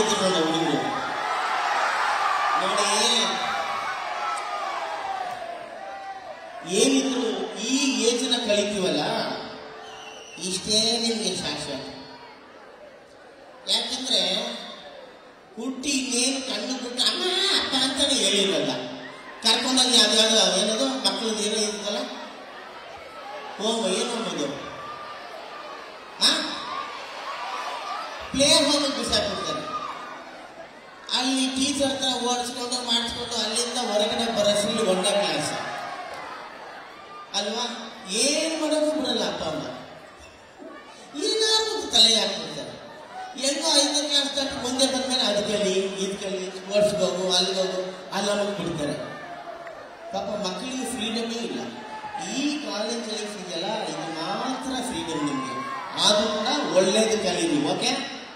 ಕೂತಿರೋದ ಹುಡುಗರು ನೋಡಿ ಏನಿದ್ರು ಈ ಏಜನ್ನ ಕಳಿತೀವಲ್ಲ ಇಷ್ಟೇ ನಿಮಗೆ ಶಾಶ್ವತ ಯಾಕಂದ್ರೆ ಹುಟ್ಟಿ ಇನ್ನೇನು ಕಣ್ಣು ಬಿಟ್ಟು ಅಮ್ಮ ಅಪ್ಪ ಅಂತಾನೆ ಹೇಳಿರಲ್ಲ ಕರ್ಕೊಂಡೋಗಿ ಯಾವ್ದಾವ್ದು ಏನದು ಮಕ್ಕಳದ್ದು ಏನೋ ಇರ್ತಲ್ಲ ಹೋಮ ಏನು ಹೋಗೋದು ಆ ಪ್ಲೇ ಹೋಗಿ ಬಿಸಾಕ್ಬಿಡ್ತಾರೆ ಅಲ್ಲಿ ಟೀಚರ್ ಹತ್ರ ಓಡಿಸ್ಕೊಂಡು ಮಾಡಿಸ್ಕೊಂಡು ಅಲ್ಲಿಂದ ಹೊರಗಡೆ ಬರೋಷ್ರಲ್ಲಿ ಒಂದೇ ಕ್ಲಾಸ್ ಅಲ್ವಾ ಏನು ಮಾಡೋದು ಬಿಡಲ್ಲ ಅಪ್ಪ ಅಮ್ಮ ಏನಾದ್ರು ಒಂದು ತಲೆ ಹಾಕ್ಬಿಡ್ತಾರೆ ಹೆಂಗೋ ಐದನೇ ಕ್ಲಾಸ್ ತನಕ ಮುಂದೆ ಬಂದ್ಮೇಲೆ ಅದು ಕಲಿ ಇದು ಕಲಿ ಸ್ಪೋರ್ಟ್ಸ್ಗೆ ಹೋಗು ಅಲ್ಲಿಗೆ ಹೋಗು ಅಲ್ಲಿ ಬಿಡ್ತಾರೆ ಪಾಪ ಮಕ್ಕಳಿಗೆ ಫ್ರೀಡಮೇ ಇಲ್ಲ ಈ ಕಾಲೇಜ್ ಲೈಫ್ ಇದೆಯಲ್ಲ ಇದು ಮಾತ್ರ ಫ್ರೀಡಮ್ ನಿಮಗೆ ಆದ್ರೂ ಕೂಡ ಒಳ್ಳೇದು ಕಲೀರಿ ಓಕೆ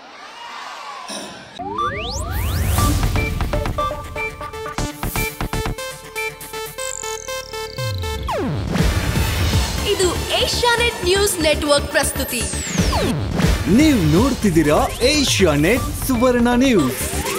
ಇದು ಏಷ್ಯಾನೆಟ್ ನ್ಯೂಸ್ ನೆಟ್ವರ್ಕ್ ಪ್ರಸ್ತುತಿ ನೀವು ನೋಡ್ತಿದ್ದೀರಾ ಏಷ್ಯಾ ನೆಟ್ ಸುವರ್ಣ ನ್ಯೂಸ್